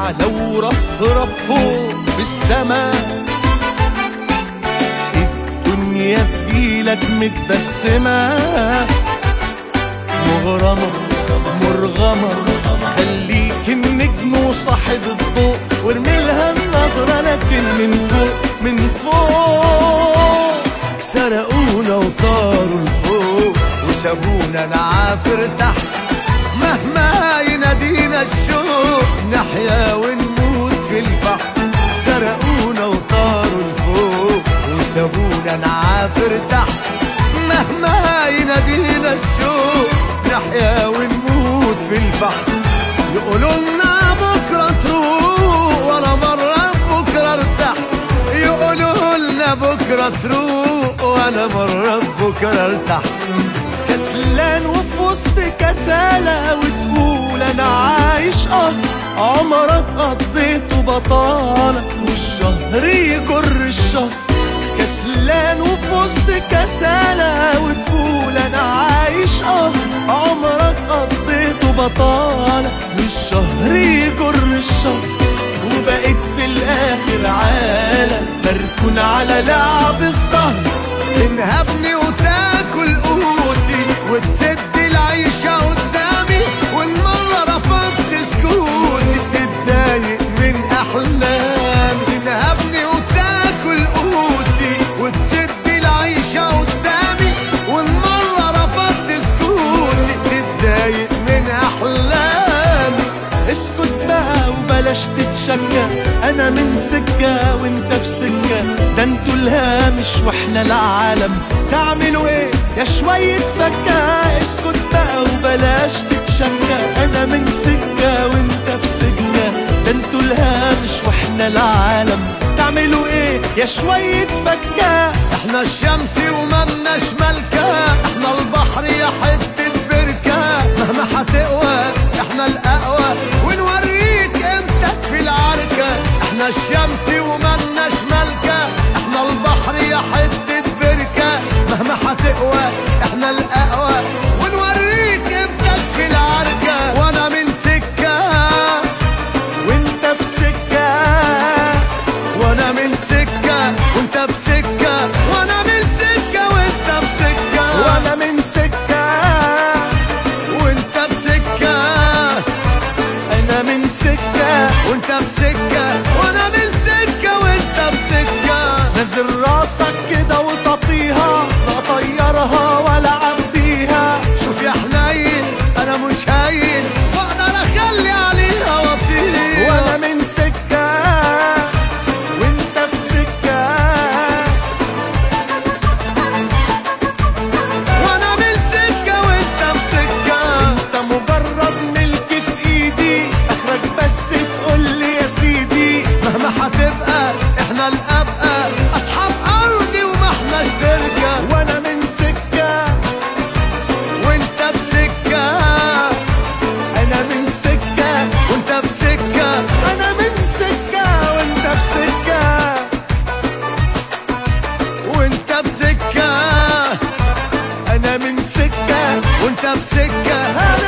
أعلى ورفرف فوق في السماء الدنيا تجيلك متبسمة مغرمة مرغمة خليك النجم وصاحب الضوء وارمي لها النظرة لكن من فوق من فوق سرقونا وطاروا لفوق وسابونا نعافر تحت مهما ينادينا الشوق نحيا ونموت في البحر سرقونا وطاروا لفوق وسابونا نعافر تحت مهما ينادينا الشوق نحيا ونموت في البحر يقولوا لنا بكره تروح ولا مره بكره ارتاح يقولوا لنا بكره تروح ولا مره بكره ارتاح كسلان وفي وسط كسالة وتقول انا عايش اه عمرك قضيته بطالة والشهر يجر الشهر كسلان وفي وسط كسالة وتقول انا عايش اه عمرك قضيته بطالة والشهر يجر الشهر وبقيت في الاخر عالم مركون على لعب السهر تنهبني وتاكل قوتي وتسد العيشة قدامي والمرة رفضت سكوتي تتضايق من أحلامي تنهبني وتاكل قوتي وتسد العيشة قدامي والمرة رفضت سكوتي تتضايق من أحلامي اسكت بقى وبلاش تتشكى انا من سكة وانت في سكة ده انتوا الهامش واحنا العالم تعملوا ايه يا شوية فكة اسكت بقى وبلاش تتشكى انا من سكة وانت في سكة ده انتوا الهامش واحنا العالم تعملوا ايه يا شوية فكة احنا الشمس وملناش ملكة احنا البحر يا حتة بركة مهما هتقوى احنا الاقوى ونوريك قيمتك في العركة احنا الشمس وملناش ملكة احنا البحر يا حتة بركة مهما هتقوى احنا الاقوى ونوريك قيمتك في العركة وانا من سكة وانت في سكة وانا من سكة وانت بسكة وانا من سكة وانت بسكة وانا من سكة وانت بسكة انا من سكة وانت بسكة وانا من سكة وانت بسكة نزل راسك كده وتطيها لا طيرها ولا عبيها شوف يا حنين انا مش هين واقدر اخلي عليها واطيها وانا من سكة وانت في سكة وانا من سكة وانت في سكة انت مجرد ملك في ايدي اخرك بس تقول لي يا سيدي مهما هتبقى احنا الابقى اصحاب ارضي وما احناش تركة وانا من سكة وانت بسكة انا من سكة وانت بسكة انا من سكة وانت بسكة وانت بسكة انا من سكة وانت بسكة انا